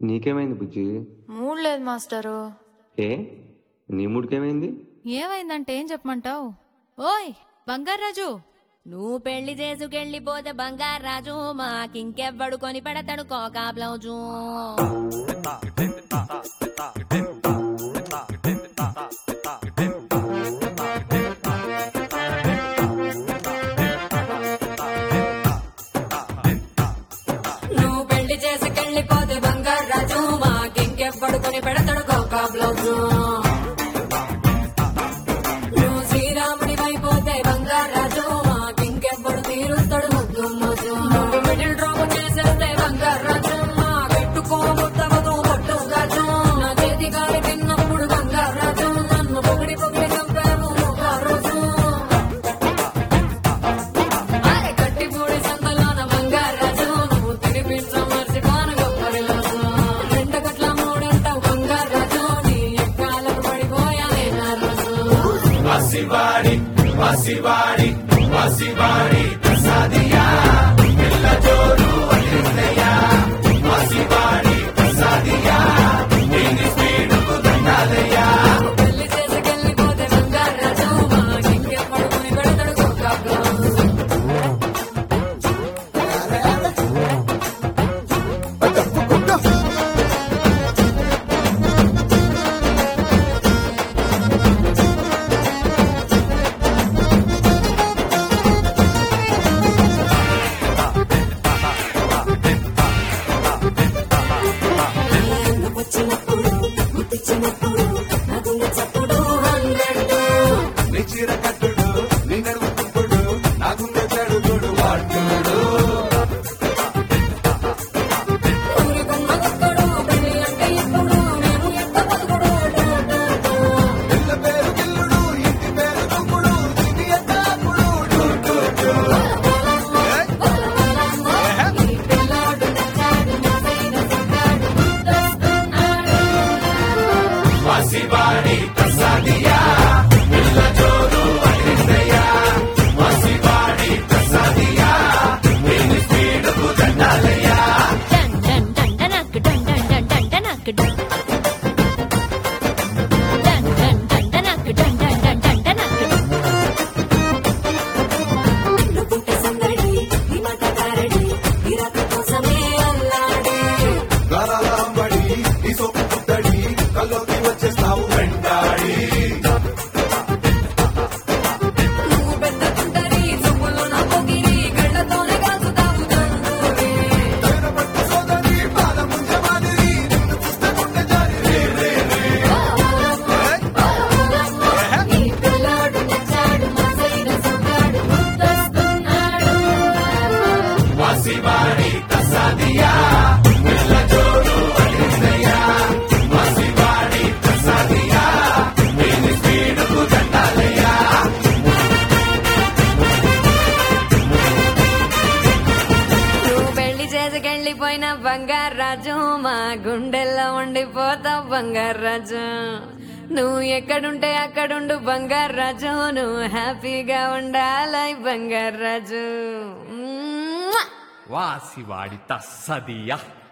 నీకేమైంది బుజ్జి మూడ్ లేదు మాస్టరు ఏ నీ మూడికేమైంది ఏమైందంటే ఏం చెప్పమంటావు ఓయ్ బంగారాజు నువ్వు పెళ్లి చేసుకెళ్ళిపోతే బంగారాజు మాకింకెవ్వడు కొని పెడతాడు కోకా బ్లౌజు నువ్వు పెళ్లి చేసుకెళ్ళిపోతే బంగారాజు మాకింకెవ్వడు కొని పెడతాడు కోకా బ్లౌజు నువ్వు శ్రీరాముడి అయిపోతే బంగారాజు మాకింకెవ్వడు తీరుస్తాడు ముగ్గు మోజు నువ్వు మిడిల్ డ్రాప్ చేసేస్తే బంగారాజు మా కట్టుకోబుద్దవదు పట్టు గాజు నా చేతి గాలి తిన్నప్పుడు బంగారాజు నన్ను పొగిడి పొగిడి చంపావు ఒక రోజు అరే కట్టి పూడి సంతలోన బంగారాజు నువ్వు తినిపించ మర్చిపోను గొప్పరిలోజు రెండు గట్ల మూడంట బంగారాజు నీ ఎక్కాలకు పడిపోయానే నా రోజు పెళ్లి చేసుకెళ్ళిపోతే బంగారాజు మాకింకెప్పుడు కొని పెడతాడు కుక్క బ్లౌజ్ వచ్చినప్పుడు ముట్టించినప్పుడు నా గుండె చప్పుడు హండ్రెడ్ నీ చీర కట్టుడు నీ నడుము తుప్పుడు నా గుండె చెడుగుడు వాడుడు ఊరి కొమ్మ కొక్కడు పెళ్లి అంటే ఇప్పుడు నేను ఎంత బతుకుడు పిల్ల పేరు గిల్లుడు ఇంటి పేరు దుమ్ముడు ఇది ఎత్తాకుడు డు, డు, డు. ఈ పిల్లాడు నచ్చాడు నా సైన సగ్గాడు గుర్తొస్తున్నాడు డన్ డన్ డన్ డనక్ డన్ డన్ డన్ డన్ డనక్ డన్ డన్ డన్ డన్ డనక్ డన్ డన్ డన్ డన్ డనక్ నువ్వుంటే సందడి నీ మాట గారడి ఈ రాత కోసమే అల్లాడి గారాల అంబడి నీ సోపు పుట్టడి కల్లోకి వచ్చేస్తావు వెంటాడి నువ్వు పెద్ద తుంటరి చూపులు నా పొగిరి గళ్ళతోనే కాల్చుతావు తందూరి పట్టు సోదరి పాల ముంజ మాదిరి నిన్ను చూస్తే గుండె జారి రే, రే, రే. ఈ పిల్లాడు నచ్చాడు మా సైన సగ్గాడు గుర్తొస్తున్నాడు నువ్వు పెళ్లి చేసుకెళ్ళిపోయిన బంగారాజు మా గుండెల్లో ఉండిపోతావు బంగారాజు నువ్వు ఎక్కడుంటే అక్కడుండు బంగారాజు నువ్వు హ్యాపీగా ఉండాలి బంగారాజు మ్మ్. వాసివాడి తస్సదియా